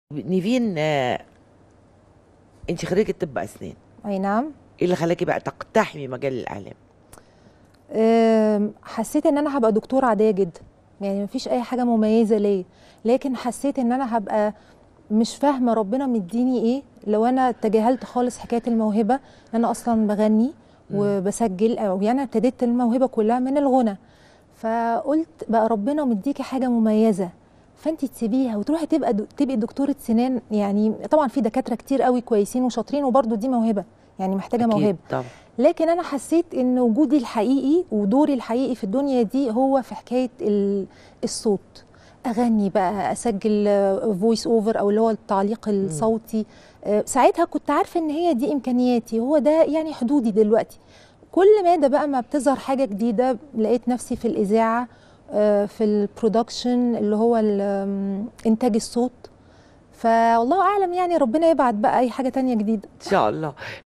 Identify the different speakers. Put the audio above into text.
Speaker 1: نيفين آه، انت خريجة طب اسنان
Speaker 2: اي نعم
Speaker 1: ايه اللي خلاكي بقى تقتحمي مجال الاعلام
Speaker 2: أم، حسيت ان انا هبقى دكتورة عادية جدا يعني مفيش اي حاجة مميزة ليا لكن حسيت ان انا هبقى مش فاهمة ربنا مديني ايه لو انا تجاهلت خالص حكاية الموهبة ان انا اصلا بغني وبسجل او يعني ابتديت الموهبة كلها من الغنى فقلت بقى ربنا مديكي حاجة مميزة فانت تسيبيها وتروحي تبقى دو تبقي دكتورة سنان يعني طبعا في دكاترة كتير قوي كويسين وشاطرين وبرضه دي موهبة يعني محتاجة
Speaker 1: أكيد
Speaker 2: موهبة
Speaker 1: طبعا
Speaker 2: لكن انا حسيت ان وجودي الحقيقي ودوري الحقيقي في الدنيا دي هو في حكايه ال- الصوت اغني بقى اسجل فويس اوفر او اللي هو التعليق الصوتي آه، ساعتها كنت عارفه ان هي دي امكانياتي هو ده يعني حدودي دلوقتي كل ما ده بقى ما بتظهر حاجه جديده لقيت نفسي في الاذاعه آه، في البرودكشن اللي هو ال- آم، انتاج الصوت فالله اعلم يعني ربنا يبعت بقى اي حاجه تانية جديده
Speaker 1: ان شاء الله